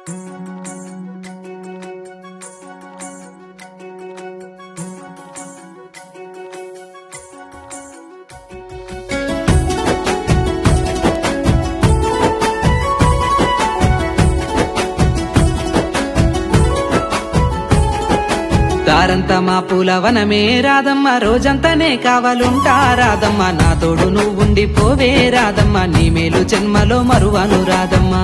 దారంతా మా పూలవనమే రాదమ్మ రోజంతానే కావాలుంటా రాదమ్మ నా తోడు నువ్వుండి పోవే రాదమ్మ నీ మేలు జన్మలో మరువను రాదమ్మా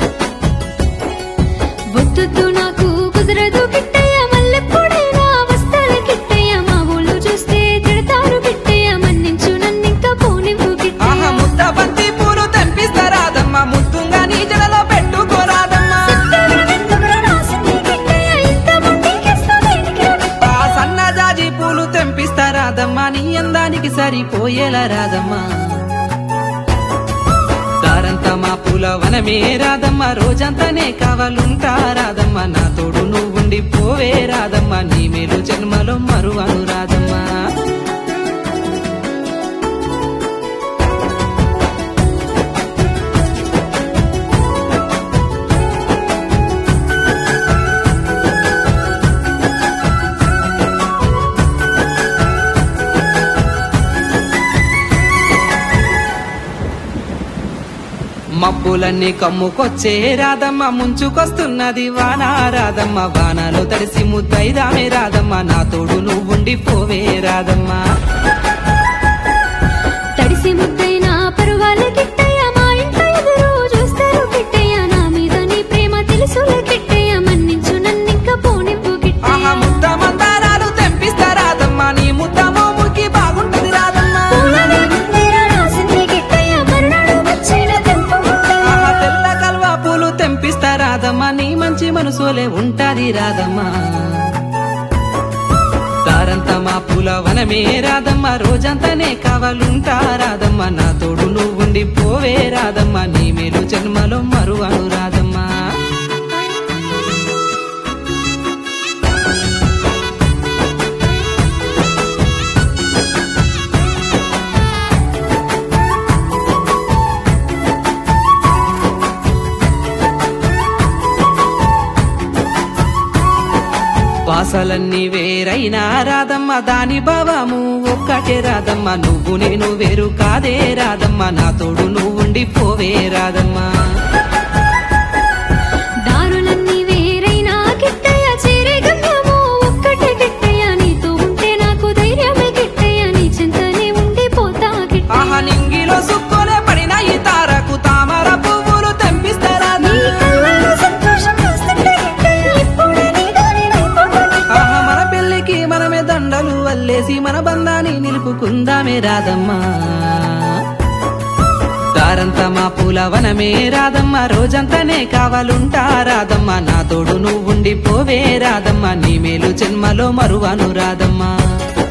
వద్దు నాకు కుదరదు కిట్టయ్య మల్లెప్పుడైనా వస్తాల కిట్టయ్య మా ఊళ్ళు చూస్తే తిడతారు కిట్టయ్య మన్నించు నన్నింక పోనివ్వు ఆహా కిట్టయ్య ముద్ద బంతి పూలు తెంపిస్తా రాదమ్మ ముద్దుగా నీ జడలో పెట్టుకోరాదమ్మా ఎందుకురా రాసింది కిట్టయ్య ఇంత మందికిస్తా దేనికి రా కిట్టయ్య? ఆ సన్నజాజి పూలు తెంపిస్తా రాదమ్మా నీ అందానికి సరిపోయేలా రాదమ్మా దారంతా మా పూల వనమే రాదమ్మా రోజంతానే కావాలుంటా రాదమ్మా నా తోడు నువ్వుండి పోవే రాదమ్మా నీ మేలు జన్మలో మరువను రాదమ్మా మబ్బులన్నీ కమ్ముకొచ్చే రాదమ్మ ముంచుకొస్తున్నది వాన రాదమ్మ వానలో తడిసి ముద్దైదామే రాదమ్మ నా తోడు నువ్వుండి పోవే రాదమ్మా తడిసి ముద్దైనా పరువాలే కిట్టయ్య మా ఇంట ఎదురు చూస్తారు కిట్టయ్య నా మీద నీ ప్రేమ తెలుసులే కిట్టయ్య మన్నించు నన్నింక పోనివ్వు ఆహా కిట్టయ్య ముద్ద మందారాలు తెంపిస్తా రాదమ్మా నీ ముద్ద మోముకి బాగుంటది రాదమ్మా పూలనే గుండెరా రాసింది కిట్టయ్య మరునాడు వచ్చిన తెంపు ముద్దయ్య. ఆహా తెల్ల కల్వా పూలు తెంపిస్తా రాదమ్మా నీ మంచి మనసులే ఉంటది రాదమ్మా దారంతా మా పూల వనమే రాదమ్మా రోజంతానే కావాలుంటా రాదమ్మా నా తోడు నువ్వుండి పోవే రాదమ్మా నీ మేలు జన్మలో మరువను రాదమ్మా వాసలన్నీ వేరైనా రాదమ్మ దాని భావము ఒక్కటే రాదమ్మ నువ్వు నేను వేరు కాదే రాదమ్మ నా తోడు నువ్వుండి పోవే రాదమ్మా దారులన్నీ వేరైనా కిట్టయ్య చేరే గమ్యము ఒక్కటే కిట్టయ్య నీతో ఉంటే నాకు ధైర్యమే కిట్టయ్య నీ చింతనే ఉండిపోతా ఆహా కిట్టయ్య నింగిలో సుక్కోలే పడిన ఈ తారకు తామర పువ్వులు తెంపిస్తారా నీ కళ్ళల్లో సంతోషం చూస్తుంటే కిట్టయ్య ఇప్పుడే నీ దారి అయిపోతా కిట్టయ్య. ఆహా మన పెళ్ళికి మనమే దండలు వల్లేసి మన బంధాన్ని నిలుపుకుందామే రాదమ్మా దారంతా మా పూల వనమే రాదమ్మా రోజంతానే కావాలుంటా రాదమ్మా నా తోడు నువ్వుండి పోవే రాదమ్మా నీ మేలు జన్మలో మరువను రాదమ్మా